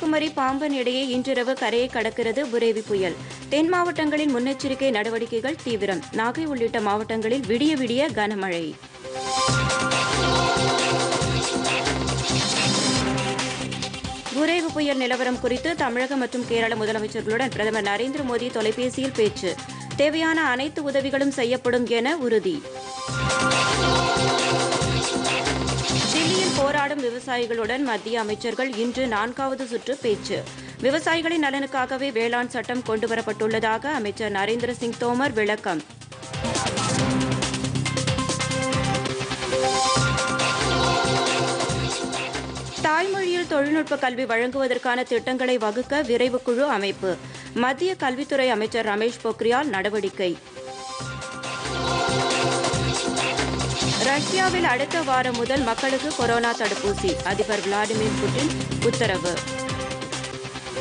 கன்னியாகுமரி பாம்பன் இடையே இன்றிரவு கரையை கடக்கிறது புரேவி புயல் தென் மாவட்டங்களில் முன்னெச்சரிக்கை நடவடிக்கைகள் தீவிரம் நாகை உள்ளிட்ட மாவட்டங்களில் விடிய விடிய கனமழை புரேவி புயல் நிலவரம் குறித்து தமிழக மற்றும் கேரள முதலமைச்சர்களுடன் பிரதமர் நரேந்திர மோடி தொலைபேசியில் பேச்சு தேவையான அனைத்து உதவிகளும் செய்யப்படும் என உறுதி தில்லியில் போராடும் விவசாயிகளுடன் மத்திய அமைச்சர்கள் இன்று நான்காவது சுற்று பேச்சு விவசாயிகளின் நலனுக்காகவே வேளாண் சட்டம் கொண்டுவரப்பட்டுள்ளதாக அமைச்சர் நரேந்திர சிங் தோமர் விளக்கம் தாய்மொழியில் தொழில்நுட்ப கல்வி வழங்குவதற்கான திட்டங்களை வகுக்க விரைவு குழு அமைப்பு மத்திய கல்வித்துறை அமைச்சர் ரமேஷ் பொக்ரியால் நடவடிக்கை ரஷ்யாவில் அடுத்த வாரம் முதல் மக்களுக்கு கொரோனா தடுப்பூசி அதிபர் விளாடிமிர் புட்டின் உத்தரவு